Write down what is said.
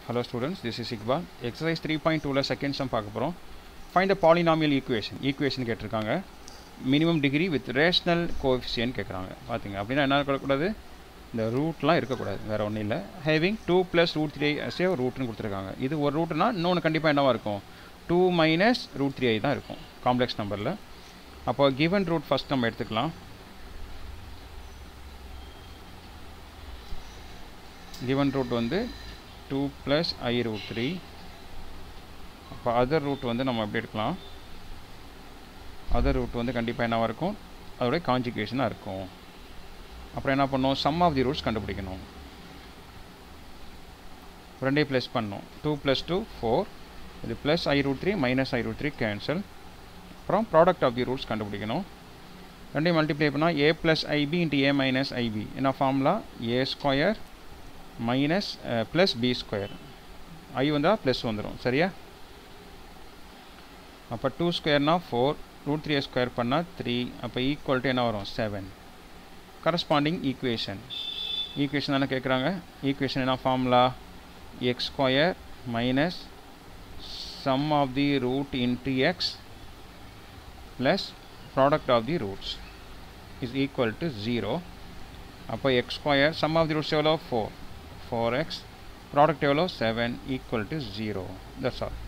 Hello students, this is Iqbal. Exercise 3.2ல second sum பார்க்க போகிறோம் find the polynomial equation equation கேட்டிருக்காங்க minimum degree with rational coefficient கேட்குறாங்க பார்த்தீங்க அப்படின்னா என்ன இருக்கக்கூடாது இந்த ரூட்லாம் இருக்கக்கூடாது வேறு ஒன்றும் இல்லை having two plus root three SA ஒரு ரூட்னு கொடுத்துருக்காங்க இது ஒரு ரூட்னா இன்னொன்று கண்டிப்பாக என்னவா இருக்கும் two minus root three i தான் இருக்கும் காம்ப்ளெக்ஸ் நம்பரில் அப்போ கிவன் ரூட் ஃபஸ்ட் நம்ம எடுத்துக்கலாம் given root வந்து 2 plus i root 3 அப்போ அதர் ரூட் வந்து நம்ம எப்படி எடுக்கலாம் அதர் ரூட் வந்து கண்டிப்பாக என்னவாக இருக்கும் அதோடைய காஞ்சிகேஷனாக இருக்கும் அப்புறம் என்ன பண்ணோம் சம் ஆஃப் தி ரூட்ஸ் கண்டுபிடிக்கணும் ரெண்டே ப்ளஸ் பண்ணோம் டூ ப்ளஸ் டூ ஃபோர் இது plus i root three minus i root three cancel அப்புறம் ப்ராடக்ட் ஆஃப் தி ரூட்ஸ் கண்டுபிடிக்கணும் ரெண்டையும் மல்டிப்ளை பண்ணால் a plus i b into a minus i b என்ன formula a square minus plus b square i வந்தால் plus வந்துடும் சரியா அப்போ டூ ஸ்கொயர்னால் ஃபோர் ரூட் த்ரீ ஸ்கொயர் பண்ணால் த்ரீ அப்போ ஈக்குவல் டு என்ன வரும் செவன் கரஸ்பாண்டிங் ஈக்குவேஷன் ஈக்குவேஷன் தானே கேட்குறாங்க ஈக்குவேஷன் என்ன formula x square minus sum of the root into x plus product of the roots is equal to zero அப்போ x square sum of the roots எவ்வளோ four 4x product எவ்வளோ 7 equal to 0 that's all